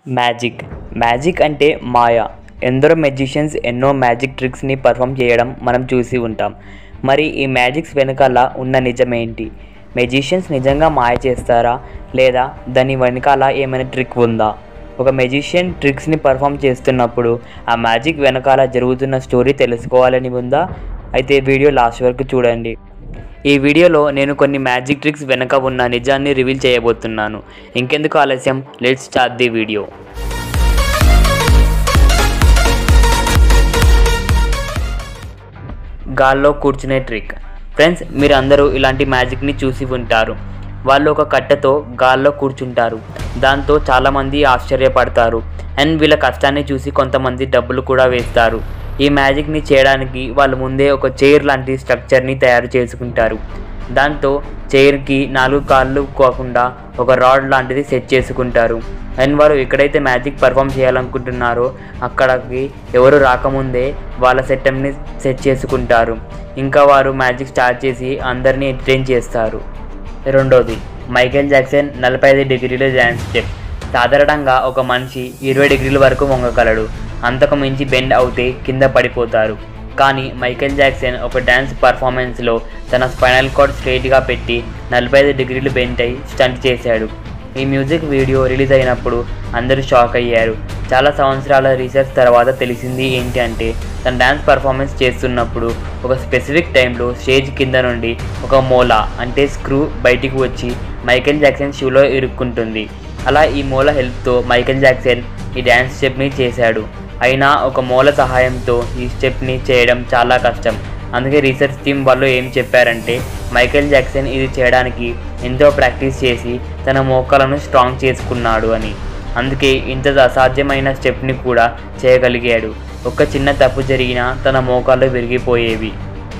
magic magic అంటే మాయ ఎందరో magicians ఎన్నో మ్యాజిక్ ట్రిక్స్ని పర్ఫామ్ చేయడం మనం చూసి ఉంటాం మరి ఈ మ్యాజిక్స్ వెనకాల ఉన్న నిజమేంటి మెజిషియన్స్ నిజంగా మాయ చేస్తారా లేదా దాని వెనకాల ఏమైనా ట్రిక్ ఉందా ఒక మెజిషియన్ ట్రిక్స్ని పర్ఫామ్ చేస్తున్నప్పుడు ఆ మ్యాజిక్ వెనకాల జరుగుతున్న స్టోరీ తెలుసుకోవాలని ఉందా అయితే వీడియో లాస్ట్ వరకు చూడండి ఈ వీడియోలో నేను కొన్ని మ్యాజిక్ ట్రిక్స్ వెనక ఉన్న నిజాన్ని రివీల్ చేయబోతున్నాను ఇంకెందుకు ఆలస్యం లెట్స్ స్టార్ట్ ది వీడియో గాల్లో కూర్చునే ట్రిక్ ఫ్రెండ్స్ మీరు అందరూ ఇలాంటి మ్యాజిక్ని చూసి ఉంటారు వాళ్ళు ఒక కట్టెతో గాల్లో కూర్చుంటారు దాంతో చాలామంది ఆశ్చర్యపడతారు అండ్ వీళ్ళ కష్టాన్ని చూసి కొంతమంది డబ్బులు కూడా వేస్తారు ఈ మ్యాజిక్ని చేయడానికి వాళ్ళు ముందే ఒక చైర్ లాంటి స్ట్రక్చర్ని తయారు చేసుకుంటారు దాంతో చైర్కి నాలుగు కాళ్ళు కాకుండా ఒక రాడ్ లాంటిది సెట్ చేసుకుంటారు అండ్ వారు ఎక్కడైతే మ్యాజిక్ పర్ఫామ్ చేయాలనుకుంటున్నారో అక్కడికి ఎవరు రాకముందే వాళ్ళ సెటప్ని సెట్ చేసుకుంటారు ఇంకా వారు మ్యాజిక్ స్టార్ట్ చేసి అందరినీ ఎంటర్టైన్ చేస్తారు రెండోది మైకేల్ జాక్సన్ నలభై ఐదు డిగ్రీల డ్యాన్స్ స్టెప్ సాధారణంగా ఒక మనిషి ఇరవై డిగ్రీల వరకు వంగగలడు అంతకు మించి బెండ్ అవుతే కింద పడిపోతారు కానీ మైకేల్ జాక్సన్ ఒక డ్యాన్స్ పర్ఫార్మెన్స్లో తన స్పైనల్ కార్డ్ స్ట్రైట్గా పెట్టి నలభై ఐదు డిగ్రీలు బెండ్ అయి స్టంట్ చేశాడు ఈ మ్యూజిక్ వీడియో రిలీజ్ అయినప్పుడు అందరూ షాక్ అయ్యారు చాలా సంవత్సరాల రీసెర్చ్ తర్వాత తెలిసింది ఏంటి అంటే తన డ్యాన్స్ పర్ఫార్మెన్స్ చేస్తున్నప్పుడు ఒక స్పెసిఫిక్ టైంలో స్టేజ్ కింద నుండి ఒక మూల అంటే స్క్రూ బయటికి వచ్చి మైకేల్ జాక్సన్ షూలో ఇరుక్కుంటుంది అలా ఈ మూల హెల్ప్తో మైకేల్ జాక్సన్ ఈ డ్యాన్స్ స్టెప్ని చేశాడు అయినా ఒక మూల సహాయంతో ఈ స్టెప్ని చేయడం చాలా కష్టం అందుకే రీసెర్చ్ టీం వాళ్ళు ఏం చెప్పారంటే మైకేల్ జాక్సన్ ఇది చేయడానికి ఎంతో ప్రాక్టీస్ చేసి తన మోకాలను స్ట్రాంగ్ చేసుకున్నాడు అని అందుకే ఇంత అసాధ్యమైన స్టెప్ని కూడా చేయగలిగాడు ఒక చిన్న తప్పు జరిగినా తన మోకాళ్ళు విరిగిపోయేవి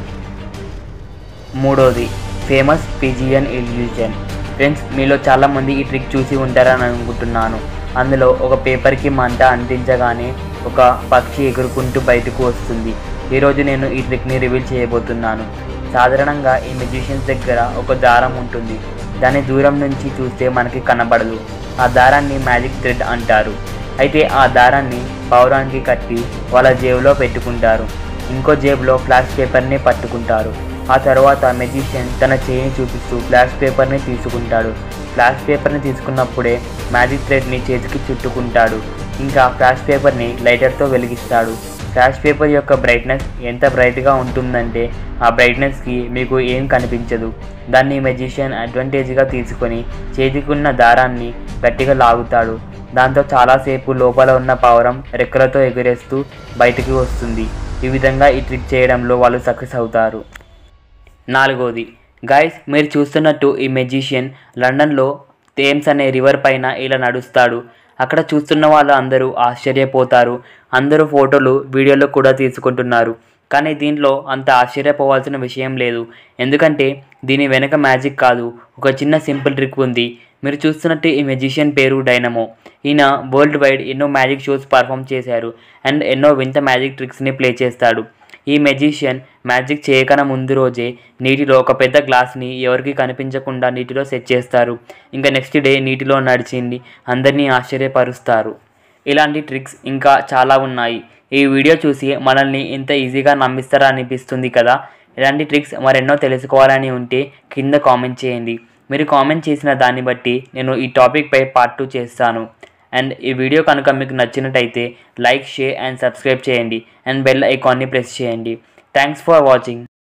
మూడోది ఫేమస్ పిజియన్ ఇల్యూజన్ ఫ్రెండ్స్ మీలో చాలామంది ఈ ట్రిక్ చూసి ఉంటారని అనుకుంటున్నాను అందులో ఒక పేపర్కి మంట అంటించగానే ఒక పక్షి ఎగురుకుంటూ బయటకు వస్తుంది ఈరోజు నేను ఈ ట్రిక్ని రివీల్ చేయబోతున్నాను సాధారణంగా ఈ మెజిషియన్స్ దగ్గర ఒక దారం ఉంటుంది దాన్ని దూరం నుంచి చూస్తే మనకి కనబడదు ఆ దారాన్ని మ్యాజిక్ థ్రెడ్ అంటారు అయితే ఆ దారాన్ని పౌరానికి కట్టి వాళ్ళ జేబులో పెట్టుకుంటారు ఇంకో జేబులో ఫ్లాష్ పేపర్ని పట్టుకుంటారు ఆ తర్వాత మెజిషియన్ తన చేయిని చూపిస్తూ ఫ్లాష్ పేపర్ని తీసుకుంటాడు ఫ్లాష్ పేపర్ని తీసుకున్నప్పుడే మ్యాజిక్ థ్రెడ్ని చేతికి చుట్టుకుంటాడు ఇంకా ఫ్లాష్ పేపర్ని లైటర్తో వెలిగిస్తాడు ఫ్లాష్ పేపర్ యొక్క బ్రైట్నెస్ ఎంత బ్రైట్గా ఉంటుందంటే ఆ బ్రైట్నెస్కి మీకు ఏం కనిపించదు దాన్ని మెజిషియన్ అడ్వాంటేజ్గా తీసుకొని చేతికున్న దారాన్ని గట్టిగా లాగుతాడు దాంతో చాలాసేపు లోపల ఉన్న పావురం రెక్కలతో ఎగురేస్తూ బయటికి వస్తుంది ఈ విధంగా ఈ ట్రిక్ చేయడంలో వాళ్ళు సక్సెస్ అవుతారు నాలుగోది గైస్ మీరు చూస్తున్నట్టు ఈ మెజిషియన్ లండన్లో థేమ్స్ అనే రివర్ పైన ఇలా నడుస్తాడు అక్కడ చూస్తున్న వాళ్ళు అందరూ ఆశ్చర్యపోతారు అందరూ ఫోటోలు వీడియోలు కూడా తీసుకుంటున్నారు కానీ దీంట్లో అంత ఆశ్చర్యపోవాల్సిన విషయం లేదు ఎందుకంటే దీని వెనక మ్యాజిక్ కాదు ఒక చిన్న సింపుల్ ట్రిక్ ఉంది మీరు చూస్తున్నట్టు ఈ మెజిషియన్ పేరు డైనమో ఈయన వరల్డ్ వైడ్ ఎన్నో మ్యాజిక్ షోస్ పర్ఫామ్ చేశారు అండ్ ఎన్నో వింత మ్యాజిక్ ట్రిక్స్ని ప్లే చేస్తాడు ఈ మెజిషియన్ మ్యాజిక్ చేయకన ముందు రోజే నీటిలో ఒక పెద్ద గ్లాస్ని ఎవరికి కనిపించకుండా నీటిలో సెట్ చేస్తారు ఇంకా నెక్స్ట్ డే నీటిలో నడిచింది అందరినీ ఆశ్చర్యపరుస్తారు ఇలాంటి ట్రిక్స్ ఇంకా చాలా ఉన్నాయి ఈ వీడియో చూసి మనల్ని ఇంత ఈజీగా నమ్మిస్తారా అనిపిస్తుంది కదా ఇలాంటి ట్రిక్స్ మరెన్నో తెలుసుకోవాలని ఉంటే కింద కామెంట్ చేయండి మీరు కామెంట్ చేసిన దాన్ని బట్టి నేను ఈ టాపిక్పై పార్ట్ టూ చేస్తాను అండ్ ఈ వీడియో కనుక మీకు నచ్చినట్టయితే లైక్ షేర్ అండ్ సబ్స్క్రైబ్ చేయండి అండ్ బెల్ ఐకాన్ని ప్రెస్ చేయండి థ్యాంక్స్ ఫర్ వాచింగ్